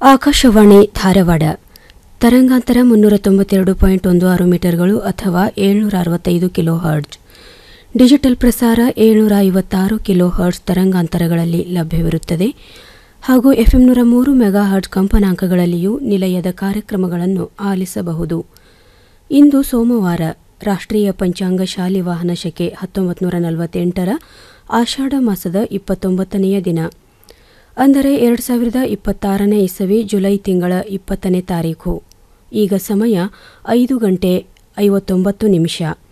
ಆಕಾಶವಾಣಿ ಧಾರವಾಡ ತರಂಗಾಂತರ ಮುನ್ನೂರ ತೊಂಬತ್ತೆರಡು ಪಾಯಿಂಟ್ ಒಂದು ಆರು ಮೀಟರ್ಗಳು ಅಥವಾ ಏಳ್ನೂರ ಅರವತ್ತೈದು ಕಿಲೋ ಹರ್ಟ್ಜ್ ಡಿಜಿಟಲ್ ಪ್ರಸಾರ ಏಳ್ನೂರ ಐವತ್ತಾರು ಕಿಲೋ ಹರ್ಟ್ಜ್ ತರಂಗಾಂತರಗಳಲ್ಲಿ ಲಭ್ಯವಿರುತ್ತದೆ ಹಾಗೂ ಎಫ್ಎಂ ನೂರ ಮೂರು ಮೆಗಾ ಹರ್ಟ್ಜ್ ಕಂಪನಾಂಕಗಳಲ್ಲಿಯೂ ನಿಲಯದ ಕಾರ್ಯಕ್ರಮಗಳನ್ನು ಆಲಿಸಬಹುದು ಇಂದು ಸೋಮವಾರ ರಾಷ್ಟ್ರೀಯ ಪಂಚಾಂಗ ಶಾಲಿ ವಾಹನ ಶಕೆ ಹತ್ತೊಂಬತ್ತು ನೂರ ನಲವತ್ತೆಂಟರ ಆಷಾಢ ಮಾಸದ ಇಪ್ಪತ್ತೊಂಬತ್ತನೆಯ ದಿನ ಅಂದರೆ ಎರಡು ಸಾವಿರದ ಇಪ್ಪತ್ತಾರನೇ ಇಸವಿ ಜುಲೈ ತಿಂಗಳ ಇಪ್ಪತ್ತನೇ ತಾರೀಖು ಈಗ ಸಮಯ ಐದು ಗಂಟೆ ಐವತ್ತೊಂಬತ್ತು ನಿಮಿಷ